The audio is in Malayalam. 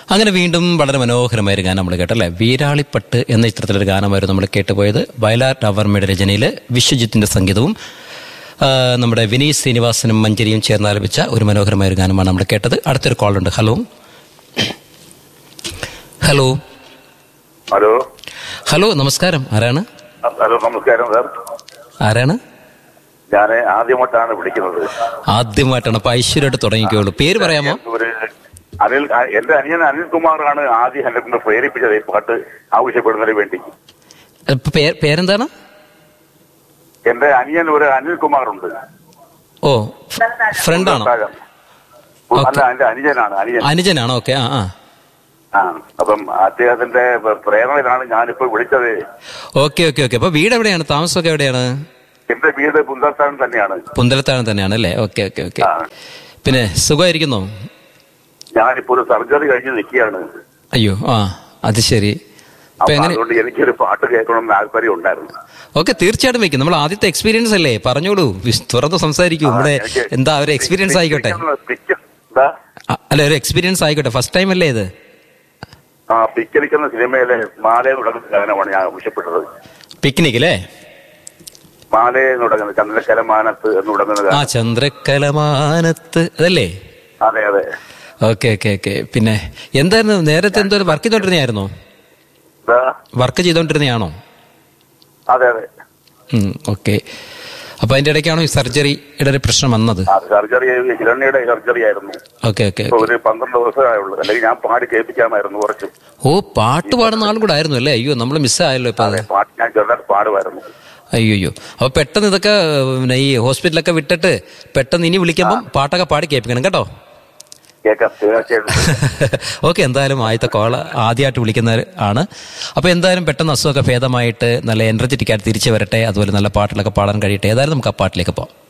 അങ്ങനെ വീണ്ടും വളരെ മനോഹരമായ ഒരു ഗാനം നമ്മൾ കേട്ടല്ലേ വീരാളിപ്പട്ട് എന്ന ചിത്രത്തിലൊരു ഗാനമായിരുന്നു നമ്മൾ കേട്ടുപോയത് വയലാർ ടവർമയുടെ രചനയിൽ വിശ്വജിത്തിന്റെ സംഗീതവും ആ, നമ്മുടെ വിനീത് ശ്രീനിവാസനും മഞ്ചരിയും ചേർന്ന് ആലപിച്ച ഒരു മനോഹരമായ ഒരു ഗാനമാണ് നമ്മൾ കേട്ടത് അടുത്തൊരു കോൾ ഉണ്ട് ഹലോ ഹലോ ഹലോ ഹലോ നമസ്കാരം ആരാണ് ഹലോ നമസ്കാരം സാർ ആരാണ് ഞാൻ ആദ്യമായിട്ടാണ് വിളിക്കുന്നത് ആദ്യമായിട്ടാണ് അപ്പൊ ഐശ്വര്യമായിട്ട് തുടങ്ങിക്കോളൂ പേര് പറയാമോ ഒരു അനിൽ ആ- എന്റെ അനിയൻ അനിൽകുമാറാണ് ആദ്യം എന്നെ കൊണ്ട് പ്രേരിപ്പിച്ചത് ഈ പാട്ട് ആവശ്യപ്പെടുന്നതിന് വേണ്ടി ഇപ്പൊ പേ- പേരെന്താണ് എന്റെ അനിയൻ ഒരു അനിൽകുമാറുണ്ട് ഓ ഫ്രണ്ടാണോ അല്ല എന്റെ അനുജനാണ് അനുജൻ അനുജനാണോ ഓക്കെ ആ ആ ആ അപ്പം അദ്ദേഹത്തിന്റെ പ്രേരണയിലാണ് ഞാനിപ്പോ വിളിച്ചത് ഓക്കെ ഓക്കെ ഓക്കെ അപ്പൊ വീട് എവിടെയാണ് താമസമൊക്കെ എവിടെയാണ് എന്റെ വീട് പുന്തസ്ഥാനം തന്നെയാണ് പുന്തലത്താണ് തന്നെയാണ് അല്ലേ ഓക്കെ ഓക്കെ ഓക്കെ ആ. പിന്നെ സുഖമായിരിക്കുന്നോ ഞാനിപ്പോ ഒരു സർജറി കഴിഞ്ഞ് നിൽക്കുകയാണ് അയ്യോ ആ അത് ശരി അപ്പൊ അപ്പൊ എങ്ങനെ അതുകൊണ്ട് എനിക്കൊരു പാട്ട് കേൾക്കണമെന്ന് താല്പര്യം ഉണ്ടായിരുന്നു ഓക്കെ തീർച്ചയായിട്ടും വെക്കും നമ്മൾ ആദ്യത്തെ എക്സ്പീരിയൻസ് അല്ലേ പറഞ്ഞോളൂ വിസ്- തുറന്ന് സംസാരിക്കൂ നമ്മുടെ എനിക്ക് എന്താ ഒരു എക്സ്പീരിയൻസ് ആയിക്കോട്ടെ പിക്ക്- എന്താ? ആ, അല്ല ഒരു എക്സ്പീരിയൻസ് ആയിക്കോട്ടെ ഫസ്റ്റ് ടൈം അല്ലേ ഇത് ആ പിക്കരിക്കുന്ന സിനിമയിലെ മാലയെ തുടങ്ങുന്ന ഗാനമാണ് ഞാൻ ആവശ്യപ്പെട്ടത് പിക്നിക് അല്ലേ മാലയെ തുടങ്ങുന്നത് ചന്ദ്രക്കലമാനത്ത് എന്ന് തുടങ്ങുന്ന ആ ഗാനം ചന്ദ്രക്കലമാനത്ത് അതല്ലേ അതെ അതെ ഓക്കെ ഓക്കെ ഓക്കെ പിന്നെ എന്തായിരുന്നു നേരത്തെ എന്തോ വർക്ക് ചെയ്തോണ്ടിരുന്നതായിരുന്നോ എന്താ? വർക്ക് ചെയ്തോണ്ടിരുന്നതാണോ അതെ അതെ ഓക്കെ അപ്പൊ അതിന്റെ ഇടയ്ക്കാണോ ഈ സർജറിയുടെ ഒരു പ്രശ്നം വന്നത് ആ സർജറി ഹിരണ്യയുടെ സർജറി ആയിരുന്നു ഓക്കെ ഓക്കെ ഇപ്പൊ ഒരു പന്ത്രണ്ട് ദിവസമേ ഉള്ളൂ അല്ലെങ്കിൽ ഞാൻ പാടി കേൾപ്പിക്കാമായിരുന്നു കുറച്ച് ഓ പാട്ട് പാടുന്ന ആളും കൂടെ ആയിരുന്നു അല്ലേ അയ്യോ നമ്മൾ മിസ്സായല്ലോ ഇപ്പൊ അത് പാട്ട് ഞാൻ ചെറുതായിട്ട് പാടുമായിരുന്നു അയ്യോ അയ്യോ അപ്പൊ പെട്ടെന്ന് ഇതൊക്കെ പിന്നെ ഈ ഹോസ്പിറ്റലൊക്കെ വിട്ടിട്ട് പെട്ടെന്ന് ഇനി വിളിക്കുമ്പോൾ പാട്ടൊക്കെ പാടി കേൾപ്പിക്കണം കേട്ടോ കേൾക്കാം തീർച്ചയായിട്ടും ഓക്കെ എന്തായാലും ആദ്യത്തെ കോൾ ആദ്യമായിട്ട് വിളിക്കുന്ന ആണ് അപ്പോൾ എന്തായാലും പെട്ടെന്ന് അസുഖമൊക്കെ ഭേദമായിട്ട് നല്ല എനർജറ്റിക് ആയിട്ട് തിരിച്ചു വരട്ടെ അതുപോലെ നല്ല പാട്ടുകളൊക്കെ പാടാൻ കഴിയട്ടെ ഏതായാലും നമുക്ക് ആ പാട്ടിലേക്ക് പോകാം